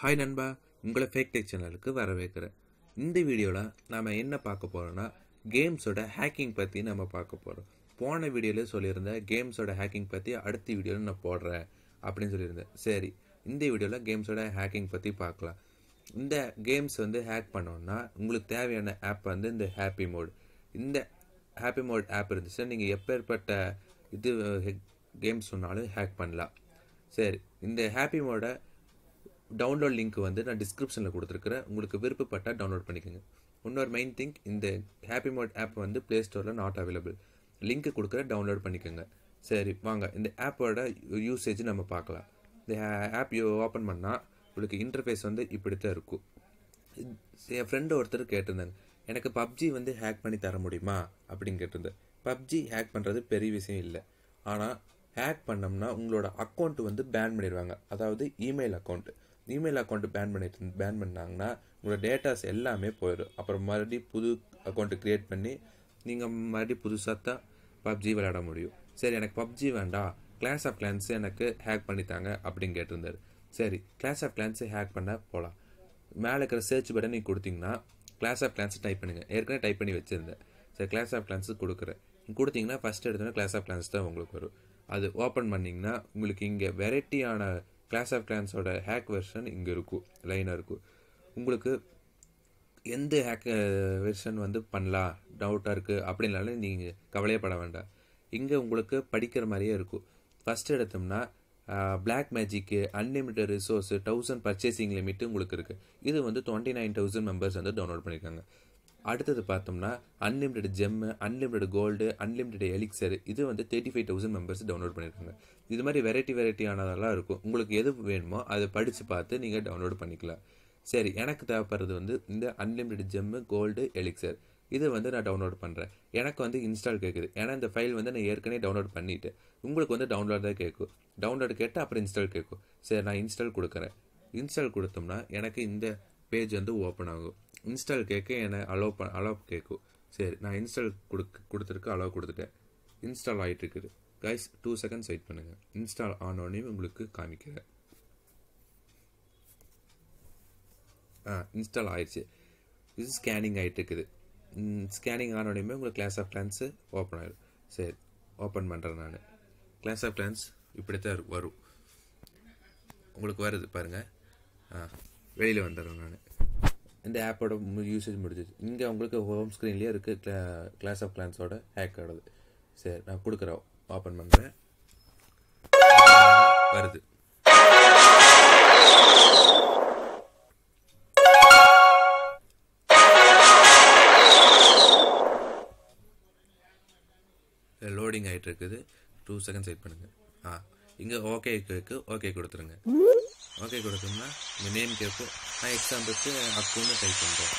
hi நண்பா உங்களை fake tech சேனலுக்கு வரவேற்கிறேன் இந்த வீடியோவில் நாம் என்ன பார்க்க போகிறோம்னா கேம்ஸோட ஹேக்கிங் பற்றி நம்ம பார்க்க போகிறோம் போன வீடியோவில் சொல்லியிருந்தேன் கேம்ஸோட ஹேக்கிங் பற்றி அடுத்த வீடியோவில் நான் போடுறேன் அப்படின்னு சொல்லியிருந்தேன் சரி இந்த வீடியோவில் கேம்ஸோட ஹேக்கிங் பற்றி பார்க்கலாம் இந்த கேம்ஸ் வந்து ஹேக் பண்ணோன்னா உங்களுக்கு தேவையான ஆப் வந்து இந்த ஹாப்பி மோட் இந்த ஹாப்பி மோட் ஆப் இருந்துச்சுன்னா நீங்கள் எப்பேற்பட்ட இது கேம்ஸ் சொன்னாலும் ஹேக் பண்ணலாம் சரி இந்த ஹாப்பி மோடை டவுன்லோட் லிங்க் வந்து நான் டிஸ்கிரிப்ஷனில் கொடுத்துருக்குறேன் உங்களுக்கு விருப்பப்பட்டால் டவுன்லோட் பண்ணிக்கோங்க இன்னொரு மெயின் திங் இந்த ஹாப்பி மோட் ஆப் வந்து ப்ளே ஸ்டோரில் நாட் அவைலபிள் லிங்க் கொடுக்குற டவுன்லோட் பண்ணிக்கோங்க சரி வாங்க இந்த ஆப்போட யூசேஜ் நம்ம பார்க்கலாம் இந்த ஆப் ஓப்பன் பண்ணால் உங்களுக்கு இன்டர்ஃபேஸ் வந்து இப்படி தான் இருக்கும் என் ஃப்ரெண்டு ஒருத்தர் கேட்டிருந்தாங்க எனக்கு பப்ஜி வந்து ஹேக் பண்ணி தர முடியுமா அப்படின்னு கேட்டிருந்தேன் பப்ஜி ஹேக் பண்ணுறது பெரிய விஷயம் இல்லை ஆனால் ஹேக் பண்ணோம்னா உங்களோட அக்கௌண்ட் வந்து பேன் பண்ணிடுவாங்க அதாவது email account email account ban பண்ணிட்டு பேன் பண்ணாங்கன்னா உங்களோட டேட்டாஸ் எல்லாமே போயிடும் அப்புறம் மறுபடியும் புது அக்கௌண்ட் க்ரியேட் பண்ணி நீங்கள் மறுபடியும் புதுசாக தான் பப்ஜி விளையாட முடியும் சரி எனக்கு பப்ஜி வேண்டாம் கிளாஸ் ஆஃப் கிளான்ஸ் எனக்கு ஹேக் பண்ணித்தாங்க அப்படின்னு கேட்டிருந்தாரு சரி கிளாஸ் ஆஃப் கிளான்ஸை ஹேக் பண்ண போகலாம் மேலே இருக்கிற சர்ச் பட்டன் நீங்கள் கொடுத்தீங்கன்னா கிளாஸ் ஆஃப் கிளான்ஸ் டைப் பண்ணுங்கள் ஏற்கனவே டைப் பண்ணி வச்சுருந்தேன் சரி கிளாஸ் ஆஃப் கிளான்ஸு கொடுக்குறேன் கொடுத்தீங்கன்னா ஃபஸ்ட் எடுத்தோன்னா கிளாஸ் ஆஃப் கிளான்ஸ் தான் உங்களுக்கு வரும் அது ஓப்பன் பண்ணிங்கன்னா உங்களுக்கு இங்கே வெரைட்டியான கிளாஸ் ஆஃப் கிளான்ஸோட ஹேக் வெர்ஷன் இங்கே இருக்கும் லைனாக இருக்கும் உங்களுக்கு எந்த ஹேக் வெர்ஷன் வந்து பண்ணலாம் டவுட்டாக இருக்குது அப்படின்னாலும் நீங்கள் கவலையப்பட வேண்டாம் இங்கே உங்களுக்கு படிக்கிற மாதிரியே இருக்கும் ஃபஸ்ட் எடுத்தோம்னா black magic unlimited resource thousand purchasing limit உங்களுக்கு இருக்குது இது வந்து டுவெண்ட்டி நைன் தௌசண்ட் மெம்பர்ஸ் வந்து டவுன்லோட் பண்ணியிருக்காங்க அடுத்தது பார்த்தோம்னா unlimited gem unlimited gold unlimited elixir இது வந்து thirty five thousand members download பண்ணியிருக்காங்க இது மாதிரி வெரைட்டி வெரைட்டியானதெல்லாம் இருக்கும் உங்களுக்கு எது வேணுமோ அதை படித்து பார்த்து நீங்கள் டவுன்லோட் பண்ணிக்கலாம் சரி எனக்கு தேவைப்படுறது வந்து இந்த அன்லிமிட்டட் ஜெம்மு கோல்டு எலிக்சர் இது வந்து நான் டவுன்லோட் பண்ணுறேன் எனக்கு வந்து இன்ஸ்டால் கேட்குது ஏன்னா இந்த ஃபைல் வந்து நான் ஏற்கனவே டவுன்லோட் பண்ணிவிட்டு உங்களுக்கு வந்து டவுன்லோட் தான் கேட்கும் டவுன்லோட் கேட்டு அப்புறம் இன்ஸ்டால் கேட்கும் சரி நான் இன்ஸ்டால் கொடுக்குறேன் இன்ஸ்டால் கொடுத்தோம்னா எனக்கு இந்த பேஜ் வந்து ஓப்பன் ஆகும் இன்ஸ்டால் கேட்க என்னை அலோவ் ப அலோவ் கேட்கும் சரி நான் இன்ஸ்டால் கொடுக்க கொடுத்துருக்கு அலோவ் கொடுத்துட்டேன் இன்ஸ்டால் ஆகிட்டு இருக்குது கைஸ் டூ செகண்ட்ஸ் வெயிட் பண்ணுங்கள் இன்ஸ்டால் ஆனோடனே உங்களுக்கு காமிக்கிறேன் ஆ இன்ஸ்டால் ஆயிடுச்சு இது ஸ்கேனிங் ஆகிட்டு இருக்குது ஸ்கேனிங் ஆனோடனே உங்களுக்கு கிளாஸ் ஆஃப் கிளான்ஸு ஓப்பன் ஆகிடும் சரி ஓப்பன் பண்ணுறேன் நான் கிளாஸ் ஆஃப் கிளான்ஸ் இப்படி தான் வரும் உங்களுக்கு வருது பாருங்கள் ஆ வெளியில் வந்துடுறேன் நான் இந்த ஆப்போட யூசேஜ் முடிஞ்சிச்சு இங்கே உங்களுக்கு ஹோம் ஸ்க்ரீன்லேயே இருக்குது கிளா கிளாஸ் ஆஃப் கிளான்ஸோட ஹேக் ஆடுது சரி நான் கொடுக்குறேன் ஓப்பன் பண்ணுறேன் வருது லோடிங் ஆகிட்டு இருக்குது டூ செகண்ட்ஸ் வெயிட் பண்ணுங்கள் ஆ இங்கே ஓகே கேக்கு ஓகே கொடுத்துருங்க ஓகே கொடுத்தோம்னா இந்த நேம் கேட்கும் நான் எக்ஸாம்பிளுக்கு அக்குன்னு டைப் பண்ணுறேன்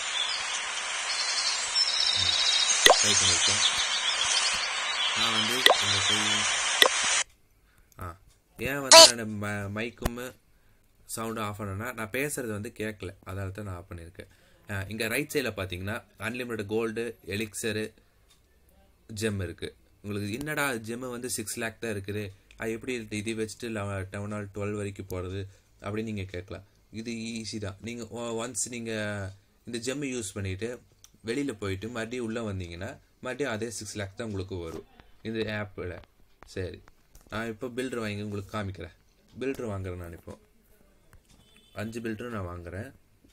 டைப் பண்ணியிருக்கேன் நான் வந்து இந்த போய் ஆ ஏன் வந்து நான் ம மைக்கும் சவுண்டு ஆஃப் பண்ணேன்னா நான் பேசுகிறது வந்து கேட்கல அதனால தான் நான் ஆஃப் பண்ணியிருக்கேன் இங்கே ரைட் சைடில் பார்த்தீங்கன்னா அன்லிமிட்டட் கோல்டு எலிக்சரு ஜெம் இருக்குது உங்களுக்கு என்னடா ஜெம்மு வந்து சிக்ஸ் லேக் தான் இருக்குது அது எப்படி இது வச்சுட்டு டவுன் ஆல் டுவெல் வரைக்கும் போகிறது அப்படின்னு நீங்கள் கேட்கலாம் இது ஈஸி தான் நீங்கள் ஒன்ஸ் நீங்கள் இந்த ஜெம்மை யூஸ் பண்ணிவிட்டு வெளியில் போயிட்டு மறுபடியும் உள்ளே வந்தீங்கன்னா மறுபடியும் அதே சிக்ஸ் லேக் தான் உங்களுக்கு வரும் இந்த ஆப்பில் சரி நான் இப்போ பில்டர் வாங்கி உங்களுக்கு காமிக்கிறேன் பில்டர் வாங்குறேன் நான் இப்போ அஞ்சு பில்டரும் நான் வாங்குகிறேன்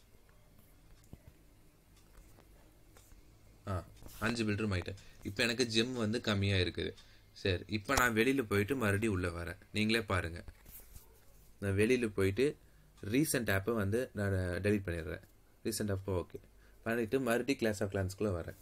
ஆ அஞ்சு பில்டரும் ஆகிட்டேன் இப்போ எனக்கு ஜிம் வந்து கம்மியாக இருக்குது சரி இப்போ நான் வெளியில் போயிட்டு மறுபடியும் உள்ளே வரேன் நீங்களே பாருங்கள் நான் வெளியில் போயிட்டு ரீசெண்ட் ஆப்பை வந்து நான் டெலிட் பண்ணிடுறேன் ரீசெண்ட் ஆப்போ ஓகே பண்ணிவிட்டு மறுபடியும் கிளாஸ் ஆஃப் கிளான்ஸ்குள்ளே வரேன்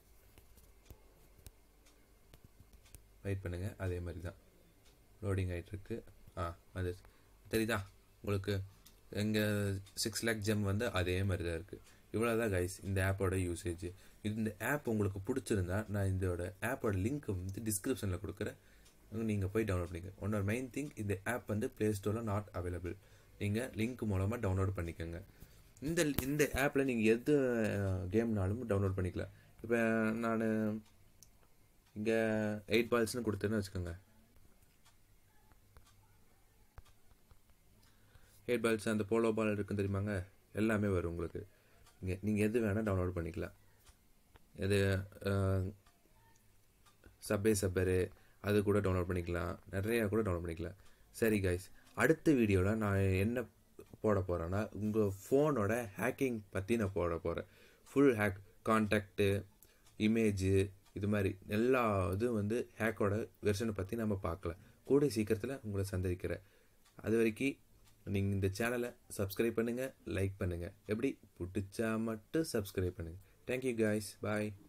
வெயிட் பண்ணுங்கள் அதே மாதிரி தான் லோடிங் ஆகிட்டுருக்கு ஆ அது தெரியுதா உங்களுக்கு எங்கள் சிக்ஸ் லேக் ஜெம் வந்து அதே மாதிரி தான் இருக்குது இவ்வளோ தான் கைஸ் இந்த ஆப்போட யூசேஜ் இந்த ஆப் உங்களுக்கு பிடிச்சிருந்தா நான் இதோட ஆப்போட லிங்க் வந்து டிஸ்கிரிப்ஷனில் கொடுக்குறேன் நீங்கள் போய் டவுன்லோட் பண்ணிக்க ஒன்னொரு மெயின் திங் இந்த ஆப் வந்து ப்ளே ஸ்டோரில் நாட் அவைலபிள் நீங்கள் லிங்க் மூலமாக டவுன்லோட் பண்ணிக்கோங்க இந்த இந்த ஆப்பில் நீங்கள் எது கேம்னாலும் டவுன்லோட் பண்ணிக்கலாம் இப்போ நான் இங்கே எயிட் பால்ஸ்னு கொடுத்தேன்னு வச்சுக்கோங்க ஹேட் பால்ஸ் அந்த போலோ பால் இருக்குன்னு தெரியுமாங்க எல்லாமே வரும் உங்களுக்கு இங்கே நீங்கள் எது வேணால் டவுன்லோட் பண்ணிக்கலாம் இது சப்பே சப்பரு அது கூட டவுன்லோட் பண்ணிக்கலாம் நிறையா கூட டவுன்லோட் பண்ணிக்கலாம் சரி கைஸ் அடுத்த வீடியோவில் நான் என்ன போட போகிறேன்னா உங்கள் ஃபோனோட ஹேக்கிங் பற்றி நான் போட போகிறேன் ஃபுல் ஹேக் கான்டாக்டு இமேஜு இது மாதிரி எல்லா இதுவும் வந்து ஹேக்கோட வெர்ஷனை பற்றி நம்ம பார்க்கலாம் கூடிய சீக்கிரத்தில் உங்களை சந்திக்கிறேன் அது வரைக்கும் நீங்கள் இந்த சேனலை சப்ஸ்கிரைப் பண்ணுங்கள் லைக் பண்ணுங்கள் எப்படி பிடிச்சா மட்டும் சப்ஸ்கிரைப் பண்ணுங்கள் தேங்க்யூ காய்ஸ் பாய்